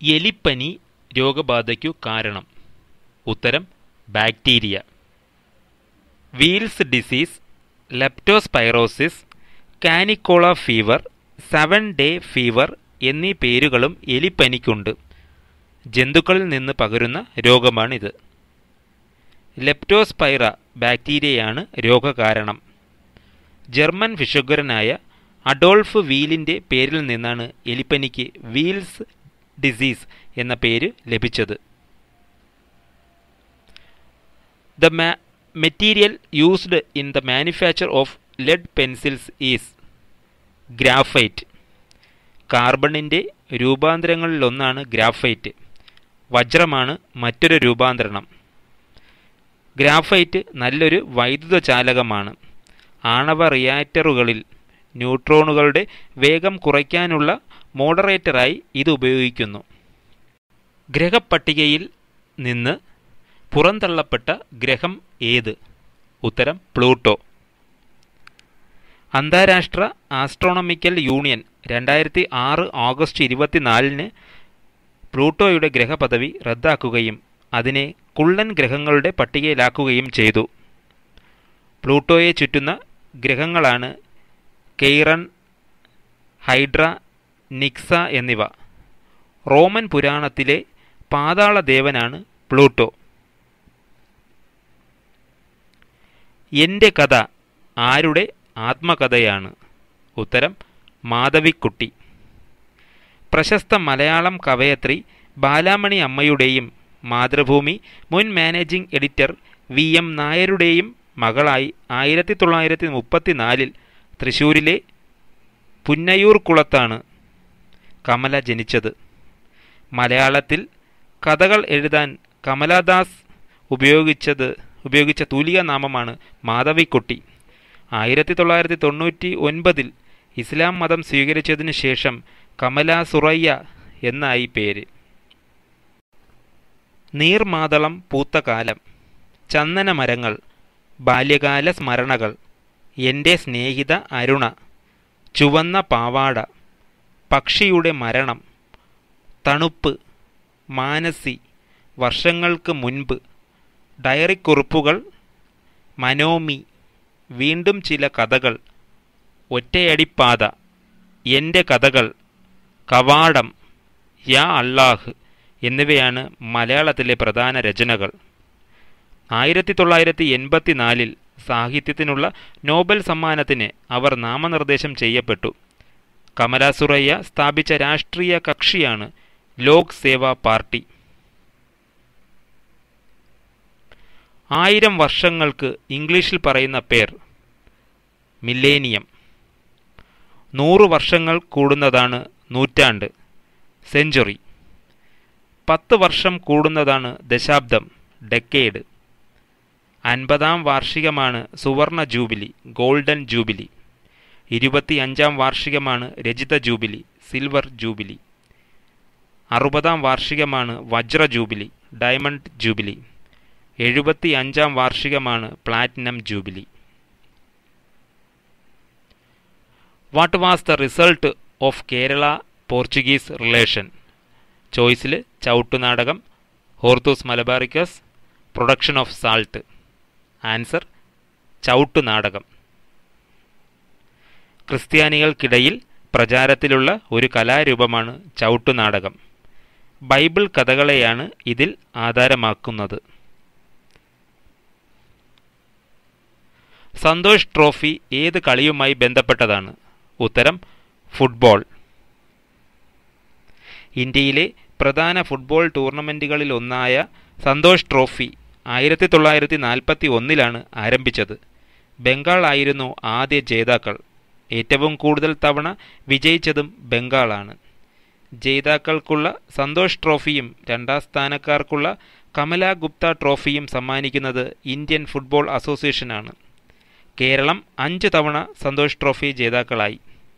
എലിപ്പനി രോഗബാധയ്ക്കു കാരണം ഉത്തരം bacteria Weil's disease leptospirosis canicola fever seven day fever എന്നീ പേരുകളും എലിപ്പനിക്കുണ്ട് ജന്തുക്കളിൽ നിന്ന് പകരുന്ന രോഗമാണിത് ലെപ്റ്റോസ്പൈറ ബാക്ടീരിയയാണ് രോഗകാരണം ജർമ്മൻ ഫിഷുഗരനായ അഡോൾഫ് വീലിൻ്റെ പേരിൽ നിന്നാണ് എലിപ്പനിക്ക് വീൽസ് ഡിസീസ് എന്ന പേര് ലഭിച്ചത് the material used in the manufacture of lead pencils is graphite കാർബണിൻ്റെ രൂപാന്തരങ്ങളിലൊന്നാണ് ഗ്രാഫൈറ്റ് വജ്രമാണ് മറ്റൊരു രൂപാന്തരണം ഗ്രാഫൈറ്റ് നല്ലൊരു വൈദ്യുത ചാലകമാണ് ആണവ റിയാക്ടറുകളിൽ ന്യൂട്രോണുകളുടെ വേഗം കുറയ്ക്കാനുള്ള മോഡറേറ്ററായി ഇത് ഉപയോഗിക്കുന്നു ഗ്രഹപ്പട്ടികയിൽ നിന്ന് പുറന്തള്ളപ്പെട്ട ഗ്രഹം ഏത് ഉത്തരം പ്ലൂട്ടോ അന്താരാഷ്ട്ര ആസ്ട്രോണമിക്കൽ യൂണിയൻ രണ്ടായിരത്തി ആറ് ഓഗസ്റ്റ് ഇരുപത്തിനാലിന് പ്ലൂട്ടോയുടെ ഗ്രഹപദവി റദ്ദാക്കുകയും അതിനെ കുള്ളൻ ഗ്രഹങ്ങളുടെ പട്ടികയിലാക്കുകയും ചെയ്തു പ്ലൂട്ടോയെ ചുറ്റുന്ന ഗ്രഹങ്ങളാണ് കെയ്റൺ ഹൈഡ്ര നിക്സ എന്നിവ റോമൻ പുരാണത്തിലെ പാതാള ദേവനാണ് പ്ലൂട്ടോ എൻ്റെ കഥ ആരുടെ ആത്മകഥയാണ് ഉത്തരം മാധവിക്കുട്ടി പ്രശസ്ത മലയാളം കവയത്രി ബാലാമണി അമ്മയുടെയും മാതൃഭൂമി മുൻ മാനേജിംഗ് എഡിറ്റർ വി എം നായരുടെയും മകളായി ആയിരത്തി തൊള്ളായിരത്തി മുപ്പത്തിനാലിൽ തൃശൂരിലെ പുന്നയൂർക്കുളത്താണ് കമല ജനിച്ചത് മലയാളത്തിൽ കഥകൾ എഴുതാൻ കമലദാസ് ഉപയോഗിച്ചത് ഉപയോഗിച്ച തൂലിക നാമമാണ് മാധവിക്കുട്ടി ആയിരത്തി തൊള്ളായിരത്തി തൊണ്ണൂറ്റി ഒൻപതിൽ ഇസ്ലാം മതം സ്വീകരിച്ചതിനു ശേഷം കമല സുറയ്യ എന്നായി പേര് നീർമാതളം പൂത്ത കാലം ചന്ദനമരങ്ങൾ ബാല്യകാല സ്മരണകൾ എൻ്റെ സ്നേഹിത അരുണ ചുവന്ന പാവാട പക്ഷിയുടെ മരണം തണുപ്പ് മാനസി വർഷങ്ങൾക്ക് മുൻപ് ഡയറിക്കുറിപ്പുകൾ മനോമി വീണ്ടും ചില കഥകൾ ഒറ്റയടിപ്പാത എൻ്റെ കഥകൾ കവാടം യാ അള്ളാഹ് എന്നിവയാണ് മലയാളത്തിലെ പ്രധാന രചനകൾ ആയിരത്തി തൊള്ളായിരത്തി എൺപത്തിനാലിൽ സാഹിത്യത്തിനുള്ള നോബൽ സമ്മാനത്തിന് അവർ നാമനിർദ്ദേശം ചെയ്യപ്പെട്ടു കമല സുറയ്യ സ്ഥാപിച്ച രാഷ്ട്രീയ കക്ഷിയാണ് ലോക് സേവാ പാർട്ടി ആയിരം വർഷങ്ങൾക്ക് ഇംഗ്ലീഷിൽ പറയുന്ന പേർ മില്ലേനിയം നൂറ് വർഷങ്ങൾ കൂടുന്നതാണ് നൂറ്റാണ്ട് സെഞ്ചുറി പത്ത് വർഷം കൂടുന്നതാണ് ദശാബ്ദം ഡെക്കേഡ് അൻപതാം വാർഷികമാണ് സുവർണ ജൂബിലി ഗോൾഡൻ ജൂബിലി ഇരുപത്തിയഞ്ചാം വാർഷികമാണ് രജിത ജൂബിലി സിൽവർ ജൂബിലി അറുപതാം വാർഷികമാണ് വജ്ര ജൂബിലി ഡയമണ്ട് ജൂബിലി എഴുപത്തി അഞ്ചാം വാർഷികമാണ് platinum jubilee what was the result of Kerala Portuguese relation ചോയ്സിൽ Chavittunadakam Hortus Malabaricus production of salt answer Chavittunadakam ക്രിസ്ത്യാനികൾക്കിടയിൽ പ്രചാരത്തിലുള്ള ഒരു കലാരൂപമാണ് ചവിട്ടുനാടകം ബൈബിൾ കഥകളെയാണ് ഇതിൽ ആധാരമാക്കുന്നത് സന്തോഷ് ട്രോഫി ഏത് കളിയുമായി ബന്ധപ്പെട്ടതാണ് ഉത്തരം ഫുട്ബോൾ ഇന്ത്യയിലെ പ്രധാന ഫുട്ബോൾ ടൂർണമെൻറ്റുകളിൽ ഒന്നായ സന്തോഷ് ട്രോഫി ആയിരത്തി തൊള്ളായിരത്തി നാൽപ്പത്തി ഒന്നിലാണ് ആരംഭിച്ചത് ബംഗാൾ ആയിരുന്നു ആദ്യ ജേതാക്കൾ ഏറ്റവും കൂടുതൽ തവണ വിജയിച്ചതും ബംഗാളാണ് ജേതാക്കൾക്കുള്ള സന്തോഷ് ട്രോഫിയും രണ്ടാം സ്ഥാനക്കാർക്കുള്ള കമല ഗുപ്ത ട്രോഫിയും സമ്മാനിക്കുന്നത് ഇന്ത്യൻ ഫുട്ബോൾ അസോസിയേഷനാണ് കേരളം അഞ്ച് തവണ സന്തോഷ് ട്രോഫി ജേതാക്കളായി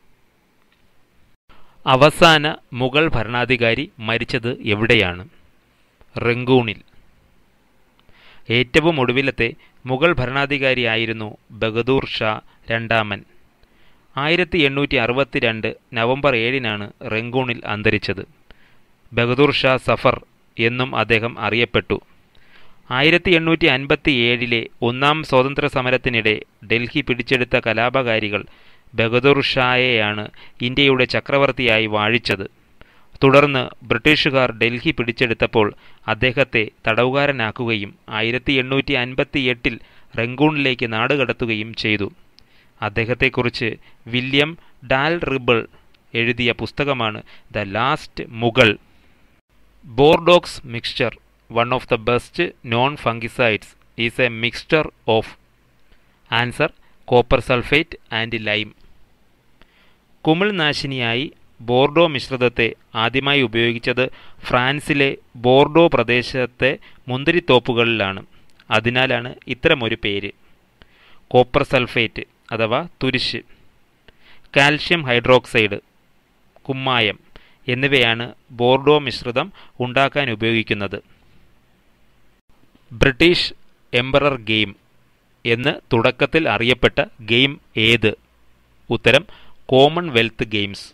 അവസാന മുഗൾ ഭരണാധികാരി മരിച്ചത് എവിടെയാണ് റംഗൂണിൽ ഏറ്റവും ഒടുവിലത്തെ മുഗൾ ഭരണാധികാരിയായിരുന്നു ബഹദൂർ ഷാ രണ്ടാമൻ ആയിരത്തി എണ്ണൂറ്റി അറുപത്തിരണ്ട് നവംബർ ഏഴിനാണ് റംഗൂണിൽ അന്തരിച്ചത് ബഹദൂർ ഷാ സഫർ എന്നും അദ്ദേഹം അറിയപ്പെട്ടു ആയിരത്തി എണ്ണൂറ്റി അൻപത്തി ഏഴിലെ ഒന്നാം സ്വാതന്ത്ര്യ സമരത്തിനിടെ ഡൽഹി പിടിച്ചെടുത്ത കലാപകാരികൾ ബഹദൂർ ഷായെയാണ് ഇന്ത്യയുടെ ചക്രവർത്തിയായി വാഴിച്ചത് തുടർന്ന് ബ്രിട്ടീഷുകാർ ഡൽഹി പിടിച്ചെടുത്തപ്പോൾ അദ്ദേഹത്തെ തടവുകാരനാക്കുകയും ആയിരത്തി എണ്ണൂറ്റി അൻപത്തി എട്ടിൽ റംഗൂണിലേക്ക് നാടുകടത്തുകയും ചെയ്തു അദ്ദേഹത്തെക്കുറിച്ച് വില്യം ഡാൽ റിബിൾ എഴുതിയ പുസ്തകമാണ് the last Mughal Bordeaux mixture one of the best known fungicides is a mixture of answer copper sulphate and lime കുമിൾനാശിനിയായി ബോർഡോ മിശ്രിതത്തെ ആദ്യമായി ഉപയോഗിച്ചത് ഫ്രാൻസിലെ ബോർഡോ പ്രദേശത്തെ മുന്തിരിത്തോപ്പുകളിലാണ് അതിനാലാണ് ഇത്തരമൊരു പേര് കോപ്പർ സൾഫേറ്റ് അഥവാ തുരിശ് കാൽഷ്യം ഹൈഡ്രോക്സൈഡ് കുമ്മായം എന്നിവയാണ് ബോർഡോ മിശ്രിതം ഉണ്ടാക്കാൻ ഉപയോഗിക്കുന്നത് ബ്രിട്ടീഷ് എംബറർ ഗെയിം എന്ന് തുടക്കത്തിൽ അറിയപ്പെട്ട ഗെയിം ഏത് ഉത്തരം കോമൺവെൽത്ത് ഗെയിംസ്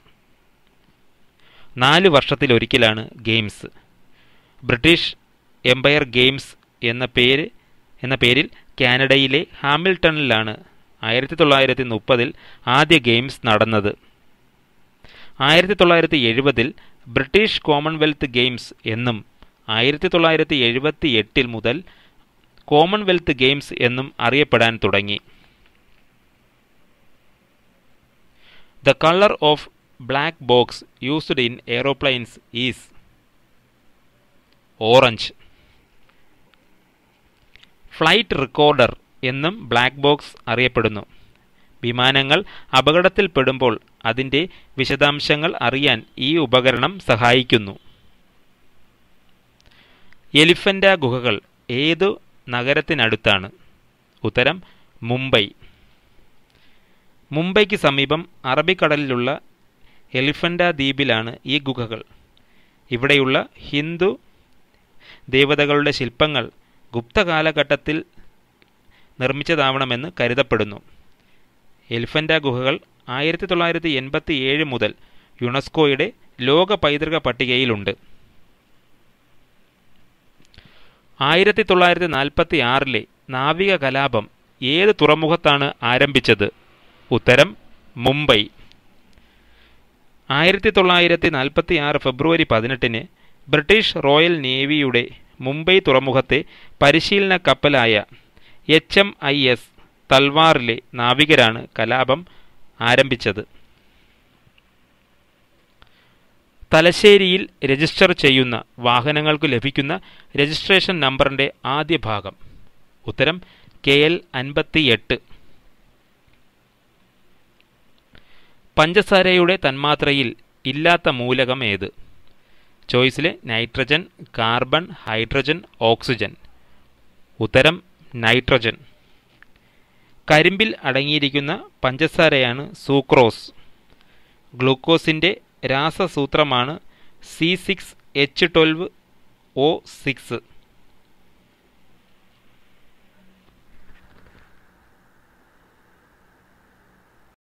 നാല് വർഷത്തിലൊരിക്കലാണ് ഗെയിംസ് ബ്രിട്ടീഷ് എംപയർ ഗെയിംസ് എന്ന പേര് എന്ന പേരിൽ കാനഡയിലെ ഹാമിൽട്ടണിലാണ് ആയിരത്തി തൊള്ളായിരത്തി മുപ്പതിൽ ആദ്യ ഗെയിംസ് നടന്നത് ആയിരത്തി തൊള്ളായിരത്തി എഴുപതിൽ ബ്രിട്ടീഷ് കോമൺവെൽത്ത് ഗെയിംസ് എന്നും ആയിരത്തി തൊള്ളായിരത്തി എഴുപത്തി എട്ടിൽ മുതൽ കോമൺവെൽത്ത് ഗെയിംസ് എന്നും അറിയപ്പെടാൻ തുടങ്ങി the colour of black box used in aeroplanes is orange flight recorder എന്നും ബ്ലാക്ക് ബോക്സ് അറിയപ്പെടുന്നു വിമാനങ്ങൾ അപകടത്തിൽപ്പെടുമ്പോൾ അതിൻ്റെ വിശദാംശങ്ങൾ അറിയാൻ ഈ ഉപകരണം സഹായിക്കുന്നു എലിഫൻ്റ ഗുഹകൾ ഏതു നഗരത്തിനടുത്താണ് ഉത്തരം മുംബൈ മുംബൈക്ക് സമീപം അറബിക്കടലിലുള്ള എലിഫൻ്റ ദ്വീപിലാണ് ഈ ഗുഹകൾ ഇവിടെയുള്ള ഹിന്ദു ദേവതകളുടെ ശില്പങ്ങൾ ഗുപ്ത കാലഘട്ടത്തിൽ നിർമ്മിച്ചതാവണമെന്ന് കരുതപ്പെടുന്നു എലിഫൻ്റ ഗുഹകൾ ആയിരത്തി തൊള്ളായിരത്തി എൺപത്തി ഏഴ് മുതൽ യുനെസ്കോയുടെ ലോക പൈതൃക പട്ടികയിലുണ്ട് ആയിരത്തി തൊള്ളായിരത്തി നാൽപ്പത്തി ആറിലെ നാവിക കലാപം ഏത് തുറമുഖത്താണ് ആരംഭിച്ചത് ഉത്തരം മുംബൈ ആയിരത്തി തൊള്ളായിരത്തി നാൽപ്പത്തി ആറ് ഫെബ്രുവരി പതിനെട്ടിന് ബ്രിട്ടീഷ് റോയൽ നേവിയുടെ മുംബൈ തുറമുഖത്തെ പരിശീലന കപ്പലായ എച്ച് എം ഐ എസ് തൽവാറിലെ നാവികരാണ് കലാപം ആരംഭിച്ചത് തലശ്ശേരിയിൽ രജിസ്റ്റർ ചെയ്യുന്ന വാഹനങ്ങൾക്ക് ലഭിക്കുന്ന രജിസ്ട്രേഷൻ നമ്പറിൻ്റെ ആദ്യ ഭാഗം ഉത്തരം കെ എൽ അൻപത്തിയെട്ട് പഞ്ചസാരയുടെ തന്മാത്രയിൽ ഇല്ലാത്ത മൂലകം ഏത് ചോയ്സിലെ നൈട്രജൻ കാർബൺ ഹൈഡ്രജൻ ഓക്സിജൻ ഉത്തരം നൈട്രജൻ കരിമ്പിൽ അടങ്ങിയിരിക്കുന്ന പഞ്ചസാരയാണ് സൂക്രോസ് ഗ്ലൂക്കോസിൻ്റെ രാസസൂത്രമാണ് C six H twelve O six